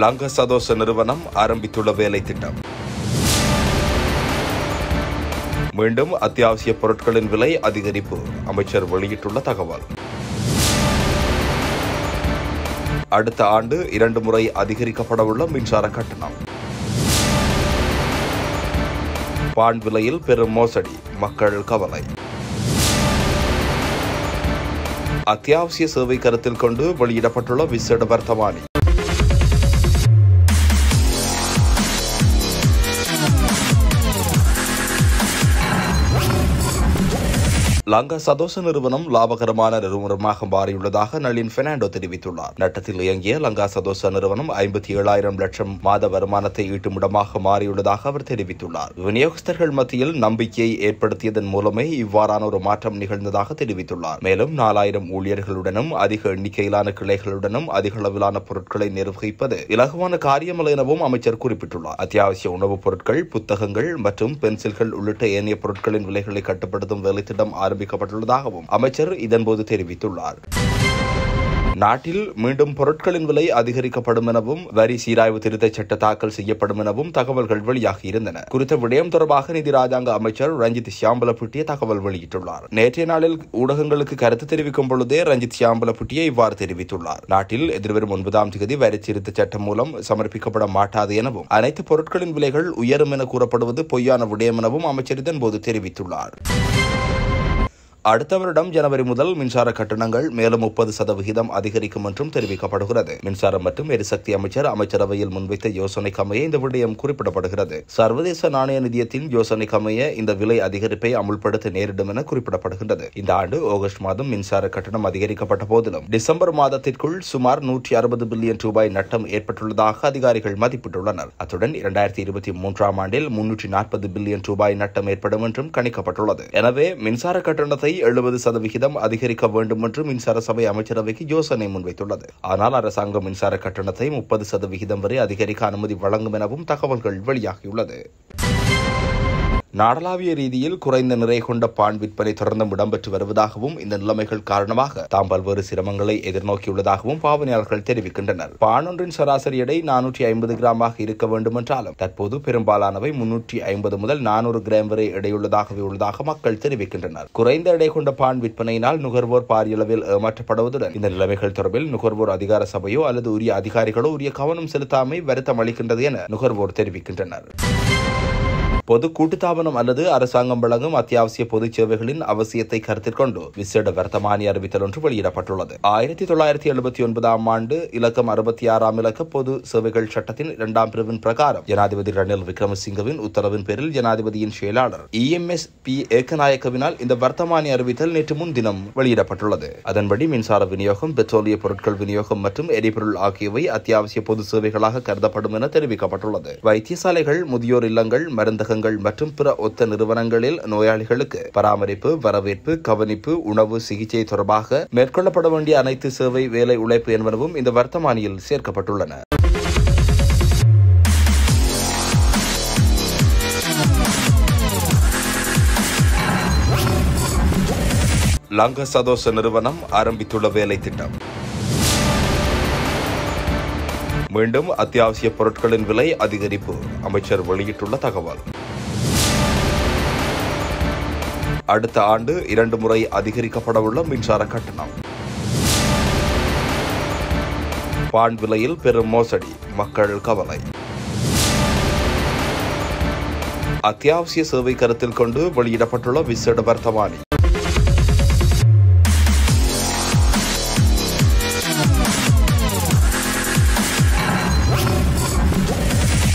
லங்க சதோச நிறுவனம் ஆரம்பித்துள்ள வேலை திட்டம் மீண்டும் அத்தியாவசிய பொருட்களின் விலை அதிகரிப்பு அமைச்சர் வெளியிட்டுள்ள தகவல் அடுத்த ஆண்டு இரண்டு முறை அதிகரிக்கப்படவுள்ள மின்சார கட்டணம் பான் விலையில் பெரும் மோசடி மக்கள் கவலை அத்தியாவசிய சேவை கருத்தில் கொண்டு வெளியிடப்பட்டுள்ள விசேட வர்த்தமானி லங்கா சதோச நிறுவனம் லாபகரமான நிறுவனமாக மாறியுள்ளதாக நளின் பெர்னாண்டோ தெரிவித்துள்ளார் நட்டத்தில் இயங்கிய லங்கா சதோச நிறுவனம் ஐம்பத்தி ஏழாயிரம் லட்சம் மாத வருமானத்தை ஈட்டும் இடமாக மாறியுள்ளதாக அவர் தெரிவித்துள்ளார் விநியோகஸ்தர்கள் மத்தியில் நம்பிக்கையை ஏற்படுத்தியதன் மூலமே இவ்வாறான ஒரு மாற்றம் நிகழ்ந்ததாக தெரிவித்துள்ளார் மேலும் நாலாயிரம் ஊழியர்களுடனும் அதிக எண்ணிக்கையிலான கிளைகளுடனும் அதிக அளவிலான பொருட்களை நிர்வகிப்பது இலகுவான காரியமல்ல எனவும் அமைச்சர் குறிப்பிட்டுள்ளார் அத்தியாவசிய உணவுப் பொருட்கள் புத்தகங்கள் மற்றும் பென்சில்கள் உள்ளிட்ட ஏனைய பொருட்களின் விலைகளை கட்டுப்படுத்தும் வேலைத்திட்டம் ஆரம்பிக்கப்பட்டுள்ளதாகவும் அமைச்சர் இதன்போது தெரிவித்துள்ளார் நாட்டில் மீண்டும் பொருட்களின் விலை அதிகரிக்கப்படும் எனவும் வரி சீராய்வு திருத்த சட்ட தாக்கல் செய்யப்படும் எனவும் தகவல்கள் வெளியாகி இருந்தன குறித்த விடயம் தொடர்பாக நிதி ராஜாங்க அமைச்சர் ரஞ்சித் சியாம்பலப்புட்டிய தகவல் வெளியிட்டுள்ளார் நேற்றைய நாளில் ஊடகங்களுக்கு கருத்து தெரிவிக்கும் பொழுதே ரஞ்சித் சியாம்பலப்புட்டிய இவ்வாறு தெரிவித்துள்ளார் நாட்டில் எதிர்வரும் ஒன்பதாம் தேதி வரி திருத்த சட்டம் மூலம் சமர்ப்பிக்கப்பட மாட்டாது எனவும் அனைத்து பொருட்களின் விலைகள் உயரும் என கூறப்படுவது பொய்யான விடயம் எனவும் அமைச்சர் இதன்போது தெரிவித்துள்ளார் அடுத்த வருடம் ஜனவரி முதல் மின்சார கட்டணங்கள் மேலும் முப்பது சதவிகிதம் அதிகரிக்கும் என்றும் தெரிவிக்கப்படுகிறது மின்சாரம் மற்றும் எரிசக்தி அமைச்சர் அமைச்சரவையில் முன்வைத்த யோசனைக்கு அமைய இந்த விடயம் குறிப்பிடப்படுகிறது சர்வதேச நாணய நிதியத்தின் யோசனைக்கு அமைய இந்த விலை அதிகரிப்பை அமுல்படுத்த நேரிடும் என குறிப்பிடப்படுகின்றது இந்த ஆண்டு ஆகஸ்ட் மாதம் மின்சார கட்டணம் அதிகரிக்கப்பட்ட போதிலும் டிசம்பர் மாதத்திற்குள் சுமார் நூற்றி அறுபது பில்லியன் ரூபாய் நட்டம் ஏற்பட்டுள்ளதாக அதிகாரிகள் மதிப்பிட்டுள்ளனர் அத்துடன் இரண்டாயிரத்தி இருபத்தி மூன்றாம் ஆண்டில் முன்னூற்றி நாற்பது பில்லியன் ரூபாய் நட்டம் ஏற்படும் என்றும் கணிக்கப்பட்டுள்ளது எனவே மின்சார கட்டணத்தை எழுபது சதவிகிதம் அதிகரிக்க வேண்டும் என்று மின்சார சபை அமைச்சரவைக்கு யோசனை முன்வைத்துள்ளது ஆனால் அரசாங்கம் மின்சார கட்டணத்தை முப்பது சதவிகிதம் வரை அதிகரிக்க அனுமதி வழங்கும் எனவும் தகவல்கள் வெளியாகியுள்ளது நாடளாவிய ரீதியில் குறைந்த நிறை கொண்ட பான் விற்பனை தொடர்ந்தும் இடம்பெற்று வருவதாகவும் இந்த நிலைமைகள் காரணமாக தாம் பல்வேறு சிரமங்களை எதிர்நோக்கியுள்ளதாகவும் பாவனையாளர்கள் தெரிவிக்கின்றனர் பான் ஒன்றின் சராசரி எடை நானூற்றி ஐம்பது கிராமாக இருக்க வேண்டும் என்றாலும் தற்போது பெரும்பாலானவை முன்னூற்றி ஐம்பது முதல் நானூறு கிராம் வரை எடையுள்ளதாகவே உள்ளதாக மக்கள் தெரிவிக்கின்றனர் குறைந்த எடை கொண்ட பான் விற்பனையினால் நுகர்வோர் பாரியளவில் ஏமாற்றப்படுவதுடன் இந்த நிலைமைகள் தொடர்பில் நுகர்வோர் அதிகார சபையோ அல்லது உரிய அதிகாரிகளோ உரிய கவனம் செலுத்தாமை வருத்தம் அளிக்கின்றது என நுகர்வோர் தெரிவிக்கின்றனர் பொது கூட்டுத்தாபனம் அல்லது அரசாங்கம் வழங்கும் அத்தியாவசிய பொது சேவைகளின் அவசியத்தை கருத்தில் கொண்டு விசேட வர்த்தமானி அறிவித்தல் ஒன்று வெளியிடப்பட்டுள்ளது ஆயிரத்தி தொள்ளாயிரத்தி எழுபத்தி ஒன்பதாம் ஆண்டு இலக்கம் அறுபத்தி ஆறாம் இலக்க பொது சேவைகள் சட்டத்தின் இரண்டாம் பிரிவின் பிரகாரம் ஜனாதிபதி ரணில் விக்ரமசிங்கவின் உத்தரவின் பேரில் ஜனாதிபதியின் செயலாளர் இஎம்எஸ் பி ஏக்கநாயக்கவினால் இந்த வர்த்தமானி அறிவித்தல் நேற்று முன்தினம் வெளியிடப்பட்டுள்ளது அதன்படி மின்சார விநியோகம் பெட்ரோலிய பொருட்கள் விநியோகம் மற்றும் எரிபொருள் ஆகியவை அத்தியாவசிய பொது சேவைகளாக கருதப்படும் என தெரிவிக்கப்பட்டுள்ளது வைத்தியசாலைகள் முதியோர் இல்லங்கள் மருந்தகங்கள் மற்றும் பிற ஒத்த நிறுவனங்களில் நோயாளிகளுக்கு பராமரிப்பு வரவேற்பு கவனிப்பு உணவு சிகிச்சை தொடர்பாக மேற்கொள்ளப்பட வேண்டிய அனைத்து சேவை வேலை உழைப்பு என்பனவும் இந்த வர்த்தமானியில் சேர்க்கப்பட்டுள்ளன லங்க சதோச நிறுவனம் ஆரம்பித்துள்ள வேலை திட்டம் மீண்டும் அத்தியாவசிய பொருட்களின் விலை அதிகரிப்பு அமைச்சர் வெளியிட்டுள்ள தகவல் அடுத்த ஆண்டு இரண்டு முறை அதிகரிக்கப்படவுள்ள மின்சார கட்டணம் பான் விலையில் பெரும் மோசடி மக்கள் கவலை அத்தியாவசிய சேவை கருத்தில் கொண்டு வெளியிடப்பட்டுள்ள விசேட வர்த்தமானி